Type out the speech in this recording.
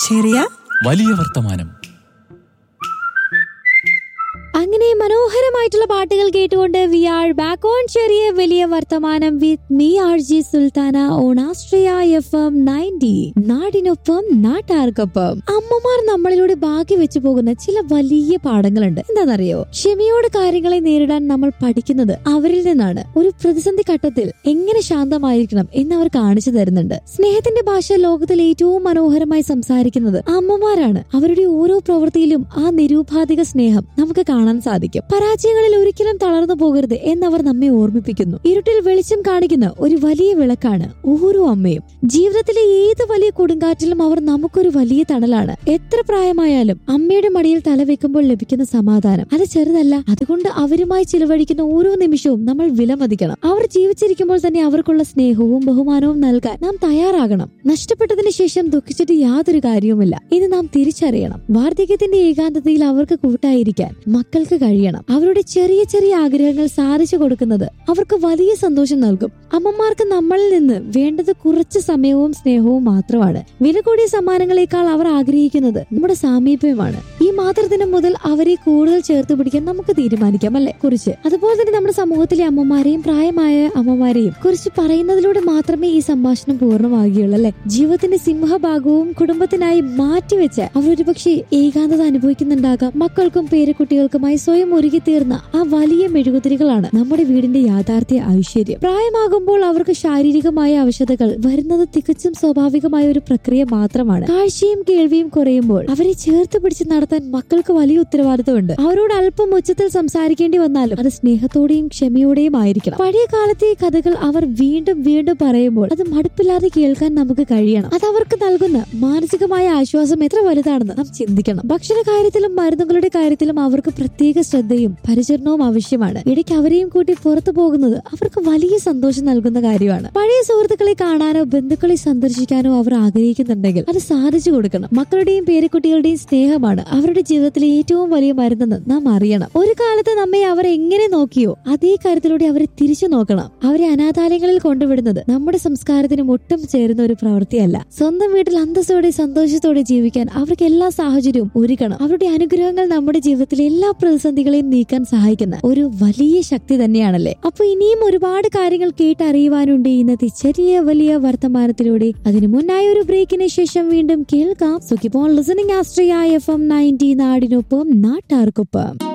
ചെറിയ വലിയ വർത്തമാനം അങ്ങനെ മനോഹരമായിട്ടുള്ള പാട്ടുകൾ കേട്ടുകൊണ്ട് വി ആർ ബാക്ക് ഓൺ ചെറിയ വലിയ വർത്തമാനം with me R J Sultana on ആസ്ട്രിയ എഫ് എം നയൻറ്റി നാടിനൊപ്പം നാട്ടാർക്കൊപ്പം അമ്മമാർ നമ്മളിലൂടെ ബാക്കി വെച്ചു പോകുന്ന ചില വലിയ പാഠങ്ങളുണ്ട് എന്താണെന്നറിയോ ക്ഷമയോട് കാര്യങ്ങളെ നേരിടാൻ നമ്മൾ പഠിക്കുന്നത് അവരിൽ നിന്നാണ് ഒരു പ്രതിസന്ധി ഘട്ടത്തിൽ എങ്ങനെ ശാന്തമായിരിക്കണം എന്ന് അവർ കാണിച്ചു തരുന്നുണ്ട് സ്നേഹത്തിന്റെ ഭാഷ ലോകത്തിൽ ഏറ്റവും മനോഹരമായി സംസാരിക്കുന്നത് അമ്മമാരാണ് അവരുടെ ഓരോ പ്രവൃത്തിയിലും ആ നിരൂപാധിക സ്നേഹം നമുക്ക് കാണാൻ സാധിക്കും പരാജയങ്ങളിൽ ഒരിക്കലും തളർന്നു പോകരുത് എന്നവർ നമ്മെ ഓർമ്മിപ്പിക്കുന്നു ഇരുട്ടിൽ വെളിച്ചം കാണിക്കുന്ന ഒരു വലിയ വിളക്കാണ് ഓരോ അമ്മയും ജീവിതത്തിലെ ഏത് വലിയ കൊടുങ്കാറ്റിലും അവർ നമുക്കൊരു വലിയ തണലാണ് എത്ര പ്രായമായാലും അമ്മയുടെ മടിയിൽ തലവെക്കുമ്പോൾ ലഭിക്കുന്ന സമാധാനം അത് ചെറുതല്ല അതുകൊണ്ട് അവരുമായി ചിലവഴിക്കുന്ന ഓരോ നിമിഷവും നമ്മൾ വിലമതിക്കണം അവർ ജീവിച്ചിരിക്കുമ്പോൾ തന്നെ അവർക്കുള്ള സ്നേഹവും ബഹുമാനവും നൽകാൻ നാം തയ്യാറാകണം നഷ്ടപ്പെട്ടതിന് ശേഷം ദുഃഖിച്ചിട്ട് യാതൊരു കാര്യവുമില്ല ഇത് നാം തിരിച്ചറിയണം വാർദ്ധക്യത്തിന്റെ ഏകാന്തതയിൽ അവർക്ക് കൂട്ടായിരിക്കാൻ മക്കൾക്ക് കഴിയണം അവരുടെ ചെറിയ ചെറിയ ആഗ്രഹങ്ങൾ സാധിച്ചു കൊടുക്കുന്നത് അവർക്ക് വലിയ സന്തോഷം നൽകും അമ്മമാർക്ക് നമ്മളിൽ നിന്ന് വേണ്ടത് കുറച്ച് സമയവും സ്നേഹവും മാത്രമാണ് വില കൂടിയ സമ്മാനങ്ങളെക്കാൾ അവർ ആഗ്രഹിക്കുന്നത് നമ്മുടെ സാമീപ്യമാണ് ഈ മാതൃദിനം മുതൽ അവരെ കൂടുതൽ ചേർത്ത് പിടിക്കാൻ നമുക്ക് തീരുമാനിക്കാം അല്ലെ കുറിച്ച് അതുപോലെ തന്നെ നമ്മുടെ സമൂഹത്തിലെ അമ്മമാരെയും പ്രായമായ അമ്മമാരെയും കുറിച്ച് പറയുന്നതിലൂടെ മാത്രമേ ഈ സംഭാഷണം പൂർണ്ണമാകുകയുള്ളൂ അല്ലെ ജീവിതത്തിന്റെ സിംഹഭാഗവും കുടുംബത്തിനായി മാറ്റിവെച്ച് അവരൊരു പക്ഷേ ഏകാന്തത അനുഭവിക്കുന്നുണ്ടാകാം മക്കൾക്കും പേരക്കുട്ടികൾക്കുമായി സ്വയം ഒരുക്കിത്തീർന്ന ആ വലിയ മെഴുകുതിരികളാണ് നമ്മുടെ വീടിന്റെ യാഥാർത്ഥ്യ ഐശ്വര്യം പ്രായമാകുമ്പോൾ അവർക്ക് ശാരീരികമായ അവശതകൾ വരുന്നത് തികച്ചും സ്വാഭാവികമായ ഒരു പ്രക്രിയ മാത്രമാണ് കാഴ്ചയും കേൾവിയും കുറയുമ്പോൾ അവരെ ചേർത്ത് പിടിച്ച് നടത്താൻ മക്കൾക്ക് വലിയ ഉത്തരവാദിത്തമുണ്ട് അവരോട് അല്പം ഉച്ചത്തിൽ സംസാരിക്കേണ്ടി വന്നാലും അത് സ്നേഹത്തോടെയും ക്ഷമയോടെയും ആയിരിക്കണം പഴയ കാലത്തെ കഥകൾ അവർ വീണ്ടും വീണ്ടും പറയുമ്പോൾ അത് മടുപ്പില്ലാതെ കേൾക്കാൻ നമുക്ക് കഴിയണം അത് അവർക്ക് നൽകുന്ന മാനസികമായ ആശ്വാസം എത്ര വലുതാണെന്ന് നാം ചിന്തിക്കണം ഭക്ഷണ കാര്യത്തിലും മരുന്നുകളുടെ കാര്യത്തിലും അവർക്ക് പ്രത്യേക ശ്രദ്ധയും പരിചരണവും ആവശ്യമാണ് ഇടയ്ക്ക് അവരെയും കൂട്ടി പുറത്തു പോകുന്നത് അവർക്ക് വലിയ സന്തോഷം നൽകുന്ന കാര്യമാണ് പഴയ സുഹൃത്തുക്കളെ കാണാനോ ബന്ധുക്കളെ സന്ദർശിക്കാനോ അവർ ആഗ്രഹിക്കുന്നുണ്ടെങ്കിൽ അത് സാധിച്ചു കൊടുക്കണം മക്കളുടെയും പേരക്കുട്ടികളുടെയും സ്നേഹമാണ് അവരുടെ ജീവിതത്തിലെ ഏറ്റവും വലിയ മരുന്നെന്ന് നാം അറിയണം ഒരു കാലത്ത് നമ്മെ അവർ എങ്ങനെ നോക്കിയോ അതേ കാര്യത്തിലൂടെ അവരെ തിരിച്ചു നോക്കണം അവരെ അനാഥാലയങ്ങളിൽ കൊണ്ടുവിടുന്നത് നമ്മുടെ സംസ്കാരത്തിന് ഒട്ടും ചേരുന്ന ഒരു പ്രവൃത്തിയല്ല സ്വന്തം വീട്ടിൽ അന്തസ്സോടെ സന്തോഷത്തോടെ ജീവിക്കാൻ അവർക്ക് എല്ലാ സാഹചര്യവും ഒരുക്കണം അവരുടെ അനുഗ്രഹങ്ങൾ നമ്മുടെ ജീവിതത്തിലെ എല്ലാ പ്രതിസന്ധികളെയും നീക്കാൻ സഹായിക്കുന്ന ഒരു വലിയ ശക്തി തന്നെയാണല്ലേ അപ്പൊ ഇനിയും ഒരുപാട് കാര്യങ്ങൾ കേട്ടറിയുവാനുണ്ട് ഇന്നത്തെ ചെറിയ വലിയ വർത്തമാനത്തിലൂടെ അതിനു മുന്നായി ഒരു ബ്രേക്കിന് ശേഷം വീണ്ടും കേൾക്കാം സുഖിപ്പോൾ ലിസണിംഗ് ആസ്ട്രിയ എഫ് എം നയൻറ്റി നാടിനൊപ്പം നാട്ടാർക്കൊപ്പം